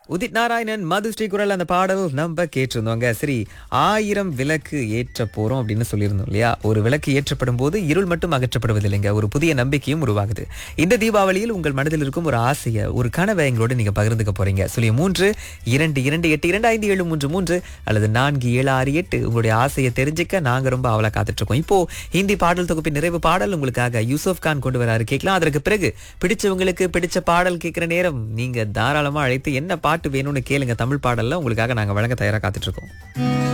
உதித் நாராயணன் மது ஸ்ரீ குரல் அந்த பாடல் நம்ம கேட்டிருந்தோங்க சரி ஆயிரம் விளக்கு ஏற்ற போறோம் அப்படின்னு சொல்லியிருந்தோம் இல்லையா ஒரு விளக்கு ஏற்றப்படும் போது இருள் மட்டும் அகற்றப்படுவதில்லைங்க ஒரு புதிய நம்பிக்கையும் உருவாகுது இந்த தீபாவளியில் உங்கள் மனதில் இருக்கும் ஒரு ஆசையை ஒரு கனவை எங்களோட நீங்க பகிர்ந்துக்க போறீங்க சொல்லி மூன்று இரண்டு இரண்டு எட்டு இரண்டு ஐந்து ஏழு மூன்று மூன்று அல்லது நான்கு ஏழு ஆறு எட்டு உங்களுடைய ஆசையை தெரிஞ்சுக்க நாங்க ரொம்ப அவளை காத்துட்டு இருக்கோம் இப்போ ஹிந்தி பாடல் தொகுப்பின் நிறைவு பாடல் உங்களுக்காக யூசுப் கான் கொண்டு வராரு கேட்கலாம் அதற்கு பிறகு பிடிச்சவங்களுக்கு பிடிச்ச பாடல் கேட்கிற நேரம் நீங்க தாராளமா அழைத்து என்ன பாட்டு வேணும்னு கேளுங்க தமிழ் பாடல்ல உங்களுக்காக நாங்க வழங்க தயாரா காத்துட்டு இருக்கோம்